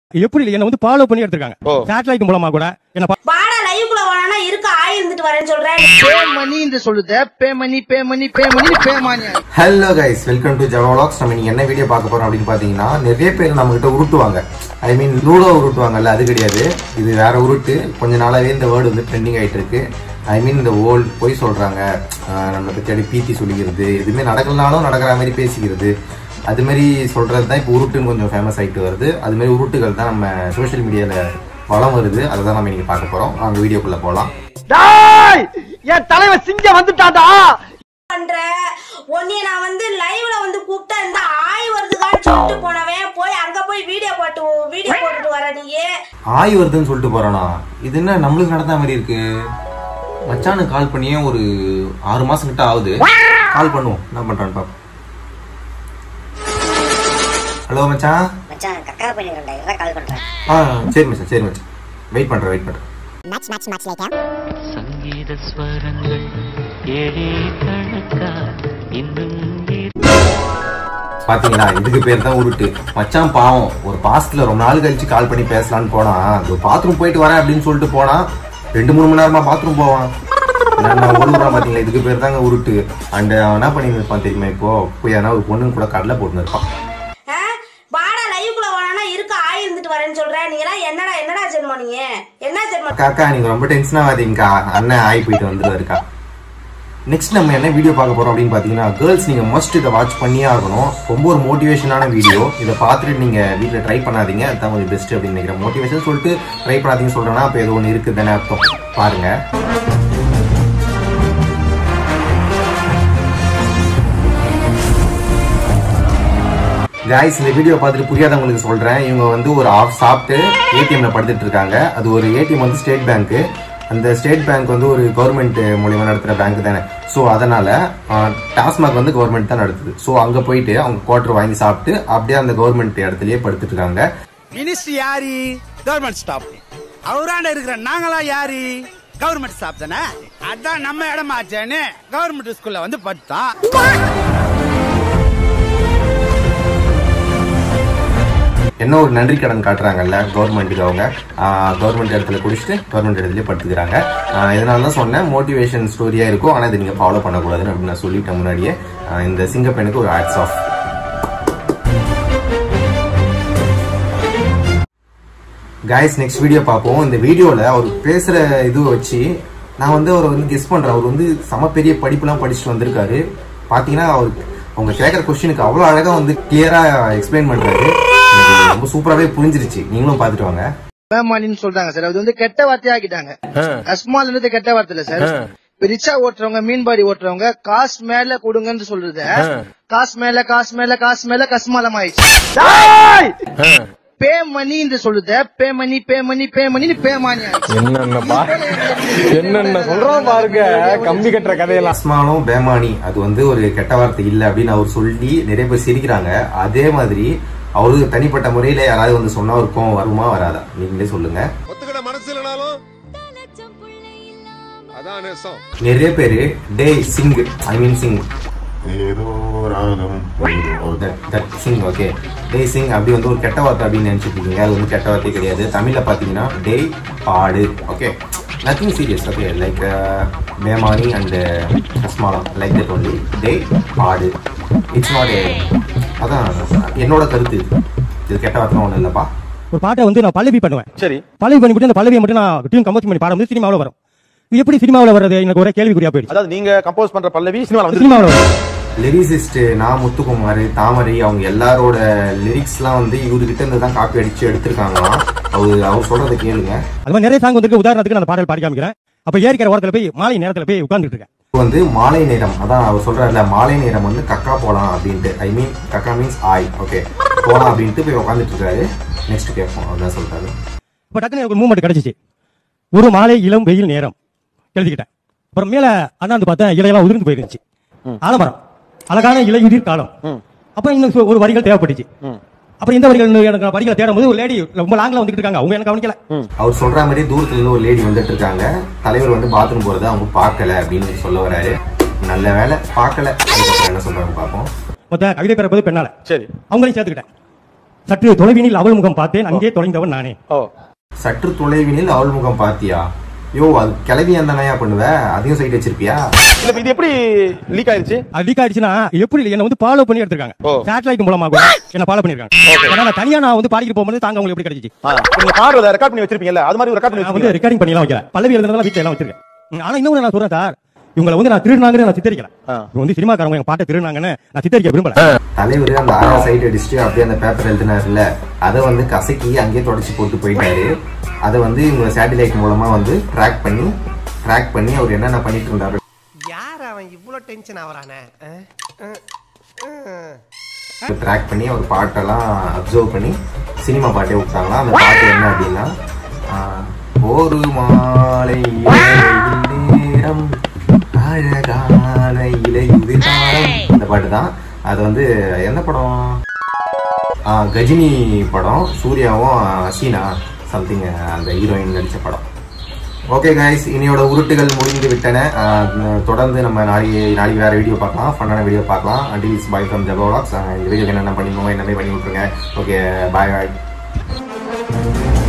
எப்படி என்ன வந்து ஃபாலோ பண்ணி எடுத்திருக்காங்க சேட்டலைட் மூலமா கூட என்ன பா- வாடா லைவ்க்குள்ள வாடா இருக்க ஆய் இருந்துட்டு வரேன்னு சொல்றேன் பே மணி என்று சொல்லுத பே மணி பே மணி பே மணி பே மணி ஹலோ கைஸ் வெல்கம் டு ஜவா vlogs நம்ம இன்னைக்கு என்ன வீடியோ பார்க்க போறோம் அப்படின்னு பாத்தீங்கன்னா நிறைய பேர் நம்ம கிட்ட உருட்டுவாங்க ஐ மீன் லூடோ உருட்டுவாங்கல்ல அது கிடையாது இது வேற உருட்டு கொஞ்ச நாளாவே இந்த வேர்டு வந்து ட்ரெண்டிங் ஆயிட்டு இருக்கு ஐ மீன் இந்த ஓல்ட் பொய் சொல்றாங்க ஆஹ் நம்மளை பத்தி அப்படி பீத்தி சொல்லிக்கிறது எதுவுமே நடக்கலனாலும் நடக்கிற மாதிரி பேசிக்கிறது அது மாதிரி சொல்றது தான் இப்போ உருட்டுன்னு கொஞ்சம் ஃபேமஸ் ஆயிட்டு வருது அது மாதிரி உருட்டுகள் தான் நம்ம சோஷியல் மீடியால வளம் வருது அதை தான் நம்ம இன்னைக்கு பார்க்க போறோம் அங்க வீடியோக்குள்ள போலாம் டாய் என் தலைவன் சிங்கம் வந்துட்டாடா பண்ற உன்னைய நான் வந்து லைவ்ல வந்து கூப்பிட்டா இந்த ஆய் வருதுதான்னு சொல்லிட்டு போனவன் போய் அங்க போய் வீடியோ போட்டு வீடியோ போட்டுட்டு வர நீயே ஆய் வருதுன்னு சொல்லிட்டு போறானா இது என்ன நம்மளுக்கு நடந்த மாதிரி இருக்கு மச்சானுக்கு கால் பண்ணியே ஒரு ஆறு மாசம் கிட்ட ஆகுது கால் பண்ணுவோம் என்ன பண்றான்னு பாப்போம் ஹலோ மச்சான் மச்சான் கக்கா பண்ணிடுறேன்டா இதான் கால் பண்றேன் ஆ சரி மச்சான் சரி மச்சான் வெயிட் பண்றேன் வெயிட் பண்றேன் സംഗീത സ്വരങ്ങൾ ഏഴേ കണക്കാ ഇന്നും பாத்தீங்களா இதுக்கு பேர் தான் உருட்டு மச்சான் பாவம் ஒரு பாசத்துல ரொம்ப நாள் கழிச்சு கால் பண்ணி பேசலாம்னு போனா அந்த பாத்ரூம் போயிட்டு வரேன் அப்படின்னு சொல்லிட்டு போனா ரெண்டு மூணு மணி நேரமா பாத்ரூம் போவான் நான் ஓடுறான் பாத்தீங்களா இதுக்கு பேர் தாங்க உருட்டு அண்ட் அவன் என்ன பண்ணி இருப்பான் தெரியுமா இப்போ போய் எதனா ஒரு பொண்ணு கூட கடலை போட்டுன்னு இருப்பான் ஆ? வாடா லைவ்க்குள்ள வாடா இருக்க ஆய் இருந்துட்டு வரேன்னு சொல்றேன் நீ எல்லாம் என்னடா என்னடா ஜென்மம் நீங்க என்ன ஜென்மம் காக்கா நீங்க ரொம்ப டென்ஷன் ஆகாதீங்கக்கா அண்ணன் ஆகி போயிட்டு வந்துருவாருக்கா நெக்ஸ்ட் நம்ம என்ன வீடியோ பார்க்க போறோம் அப்படின்னு பாத்தீங்கன்னா கேர்ள்ஸ் நீங்க மஸ்ட் இதை வாட்ச் பண்ணியே ஆகணும் ரொம்ப ஒரு மோட்டிவேஷனான வீடியோ இதை பார்த்துட்டு நீங்க வீட்டில் ட்ரை பண்ணாதீங்க அதுதான் கொஞ்சம் பெஸ்ட் அப்படின்னு நினைக்கிறேன் மோட்டிவேஷன் சொல்லிட்டு ட்ரை பண்ணாதீங்கன்னு சொல்றேன்னா அப்போ ஏதோ ஒன்று இருக்குது தானே அர்த்தம் பாருங்க காய்ஸ் இந்த வீடியோ பார்த்துட்டு புரியாதவங்களுக்கு சொல்றேன் இவங்க வந்து ஒரு ஆஃப் சாப்பிட்டு ஏடிஎம்ல படுத்துட்டு இருக்காங்க அது ஒரு ஏடிஎம் வந்து ஸ்டேட் பேங்க் அந்த ஸ்டேட் பேங்க் வந்து ஒரு கவர்மெண்ட் மூலியமா நடத்துற பேங்க் தானே ஸோ அதனால டாஸ்மாக் வந்து கவர்மெண்ட் தான் நடத்துது ஸோ அங்க போயிட்டு அவங்க குவார்டர் வாங்கி சாப்பிட்டு அப்படியே அந்த கவர்மெண்ட் இடத்துலயே படுத்துட்டு இருக்காங்க மினிஸ்டர் யாரு கவர்மெண்ட் ஸ்டாப் அவராண்ட இருக்கிற நாங்களா யாரு கவர்மெண்ட் ஸ்டாப் தானே அதான் நம்ம இடமாச்சேன்னு கவர்மெண்ட் ஸ்கூல்ல வந்து படுத்தான் என்ன ஒரு நன்றி கடன் காட்டுறாங்கல்ல கவர்மெண்ட்டுக்கு அவங்க கவர்மெண்ட் இடத்துல குடிச்சிட்டு கவர்மெண்ட் இடத்துலயே படுத்துக்கிறாங்க ஆஹ் இதனால தான் சொன்னேன் மோட்டிவேஷன் ஸ்டோரியா இருக்கும் ஆனா இதை நீங்க ஃபாலோ பண்ணக்கூடாதுன்னு அப்படின்னு நான் சொல்லிட்டேன் முன்னாடியே ஆஹ் இந்த சிங்கப்பெண்ணுக்கு ஒரு hats off guys next video பார்ப்போம் இந்த வீடியோல அவர் பேசுற இது வச்சு நான் வந்து அவரை வந்து கெஸ் பண்றேன் அவர் வந்து சம பெரிய படிப்புலாம் படிச்சுட்டு வந்திருக்காரு பாத்தீங்கன்னா அவர் அவங்க கேட்குற கொஸ்டினுக்கு அவ்வளோ அழகா வந்து கிளியரா எக்ஸ்பிளைன் பண்றாரு எனக்கு ரொம்ப சூப்பராகவே புரிஞ்சிருச்சு நீங்களும் பார்த்துட்டு வாங்க பே மணின்னு சொல்றாங்க சார் அது வந்து கெட்ட வார்த்தையா ஆக்கிட்டாங்க அஸ்மால் இருந்து கெட்ட வார்த்தை இல்ல சார் இப்ப ரிச்சா ஓட்டுறவங்க மீன்பாடி ஓட்டுறவங்க காசு மேல கொடுங்கன்னு சொல்றது காசு மேல காசு மேல காசு மேல கஸ்மாலம் ஆயிடுச்சு பே மணி என்று சொல்லுத பே மணி பே மணி பே மணி பே மணி என்னென்னப்பா என்னென்ன சொல்றோம் பாருங்க கம்பி கட்டுற கதையெல்லாம் அஸ்மானும் பேமானி அது வந்து ஒரு கெட்ட வார்த்தை இல்லை அப்படின்னு அவர் சொல்லி நிறைய பேர் சிரிக்கிறாங்க அதே மாதிரி அவரு தனிப்பட்ட முறையில யாராவது வந்து சொன்னா ஒரு கோவம் வருமா வராதா நீங்களே சொல்லுங்க ஒத்துக்கிட மனசு இல்லைனாலும் அதான் நேசம் நிறைய பேரு டே சிங் ஐ மீன் சிங் சிங் ஓகே டே சிங் அப்படி வந்து ஒரு கெட்ட வார்த்தை அப்படின்னு நினைச்சிட்டு இருக்கீங்க அது வந்து கெட்ட வார்த்தை கிடையாது தமிழ்ல பாத்தீங்கன்னா டே பாடு okay nothing serious okay like மேமானி அண்ட் அஸ்மாலம் லைக் தட் ஒன்லி டே பாடு இட்ஸ் நாட் அதான் என்னோட கருத்து இது இது கெட்ட வார்த்தை ஒன்றும் இல்லைப்பா ஒரு பாட்டை வந்து நான் பல்லவி பண்ணுவேன் சரி பல்லவி பண்ணிவிட்டு அந்த பல்லவியை மட்டும் நான் டியூன் கம்போஸ் பண்ணி பாடம் வந்து சினிமாவில் வரும் இது எப்படி சினிமாவில் வர்றது எனக்கு ஒரே கேள்விக்குறியா போயிடுச்சு அதாவது நீங்க கம்போஸ் பண்ற பல்லவி சினிமால வந்து சினிமாவில் வரும் லிரிசிஸ்ட் நான் முத்துக்குமார் தாமரை அவங்க எல்லாரோட லிரிக்ஸ்லாம் வந்து இவர்கிட்ட இருந்து தான் காப்பி அடிச்சு எடுத்திருக்காங்களாம் அவர் அவர் சொல்றதை கேளுங்க அது மாதிரி நிறைய சாங் வந்து உதாரணத்துக்கு நான் அந்த பாடல் பாடி காமிக்கிறேன் அப்ப ஏரிக்கிற ஓரத்துல போய் மாலை நேரத்துல போய் உட்கார்ந்துட்டு இருக்கேன் இது வந்து மாலை நேரம் அதான் அவர் சொல்றாருல மாலை நேரம் வந்து கக்கா போலாம் அப்படின்ட்டு ஐ மீன் கக்கா மீன்ஸ் ஆய் ஓகே போலாம் அப்படின்ட்டு போய் உட்காந்துட்டு இருக்காரு நெக்ஸ்ட் கேட்போம் அதான் சொல்றாரு இப்ப டக்குனு எனக்கு ஒரு மூமெண்ட் கிடைச்சிச்சு ஒரு மாலை இளம் வெயில் நேரம் எழுதிக்கிட்டேன் அப்புறம் மேல அண்ணாந்து பார்த்தா இலையெல்லாம் உதிர்ந்து போயிருந்துச்சு ஆலமரம் அழகான இலையுதிர் காலம் அப்ப இன்னும் சு- ஒரு வரிகள் தேவைப்பட்டுச்சு அப்புறம் இந்த வரிகள் எனக்கு நான் வரிகளை தேடும் போது ஒரு லேடி ரொம்ப லாங்ல வந்துட்டு இருக்காங்க அவங்க எனக்கு கவனிக்கல அவர் சொல்ற மாதிரி தூரத்துல இருந்து ஒரு லேடி வந்துட்டு இருக்காங்க தலைவர் வந்து பாத்ரூம் போறதை அவங்க பார்க்கல அப்படின்னு சொல்ல வராரு நல்ல வேலை பார்க்கல அதுக்கப்புறம் என்ன சொல்றாங்க பார்ப்போம் மொத்த கவிதை பிறப்பது பெண்ணால சரி அவங்களையும் சேர்த்துக்கிட்டேன் சற்று தொலைவினில் அவள் முகம் பார்த்தேன் அங்கே தொலைந்தவன் நானே ஓ சற்று தொலைவினில் அவள் முகம் பாத்தியா யோ அது கிளவி அந்த நயா பண்ணுவ அதையும் சைட் வச்சிருப்பியா இல்ல இப்ப இது எப்படி லீக் ஆயிருச்சு அது லீக் ஆயிடுச்சுன்னா எப்படி என்ன வந்து ஃபாலோ பண்ணி எடுத்திருக்காங்க ஓ. சேட்டலைட் மூலமா கூட என்ன ஃபாலோ பண்ணிருக்காங்க ஏன்னா நான் தனியா நான் வந்து பாடிக்கிட்டு போகும்போது தாங்க உங்களுக்கு எப்படி கிடைச்சிச்சு ஆ, நீங்க பாடுறத ரெக்கார்ட் பண்ணி வச்சிருப்பீங்கல்ல அது மாதிரி ரெக்கார்ட் பண்ணி நான் வந்து வச்சிருக்கீங்க ரெக்கார்டிங் பண்ணி எல்லாம் வைக்கல பல்லவி எழுதுனதெல்லாம் வீட்டுல எல்லாம் வச்சிருக்கேன் ம், ஆனா இன்னொரு நான் சொல்றேன் சார் இவங்களை வந்து நான் திருநாங்கன்னு நான் சித்தரிக்கல ஆ. இவங்க வந்து சினிமாக்காரங்க எங்க பாட்டை திருநாங்கன்னு நான் சித்தரிக்க விரும்பல தலைவர் அந்த ஆறா சைட் அடிச்சுட்டு அப்படியே அந்த பேப்பர் எழுதினார்ல அதை வந்து கசக்கி அங்கேயே தொடச்சி போட்டு போயிட்டாரு அதை வந்து இவங்க சேட்டலைட் மூலமா வந்து ட்ராக் பண்ணி ட்ராக் பண்ணி அவர் என்னென்ன பண்ணிட்டு இருந்தாரு யார் அவன் இவ்ளோ டென்ஷன் ஆவறானே ட்ராக் பண்ணி அவர் பாட்டெல்லாம் அப்சர்வ் பண்ணி சினிமா பாட்டே விட்டாங்களா அந்த பாட்டு என்ன அப்படின்னா ஆஹ், ஒரு மாலை இலையில் நேரம் அழகான இலையுதிர் காலம் அந்த பாட்டு தான் அது வந்து எந்த படம் ஆஹ், கஜினி படம் சூர்யாவும் ஹசீனா சம்திங் அந்த ஹீரோயின் நடிச்ச படம் ஓகே கைஸ் இனியோட உருட்டுகள் முடிந்து விட்டன ஆஹ் தொடர்ந்து நம்ம நாளைக்கு நாளைக்கு வேற வீடியோ பார்க்கலாம் ஃபன்னான வீடியோ பார்க்கலாம் அண்டில்ஸ் பாய் ஃப்ரம் ஜபோலாக்ஸ் இந்த வீடியோக்கு என்னென்ன பண்ணிக்கோங்க என்னமே பண்ணி விட்ருங்க ஓகே பாய் பாய்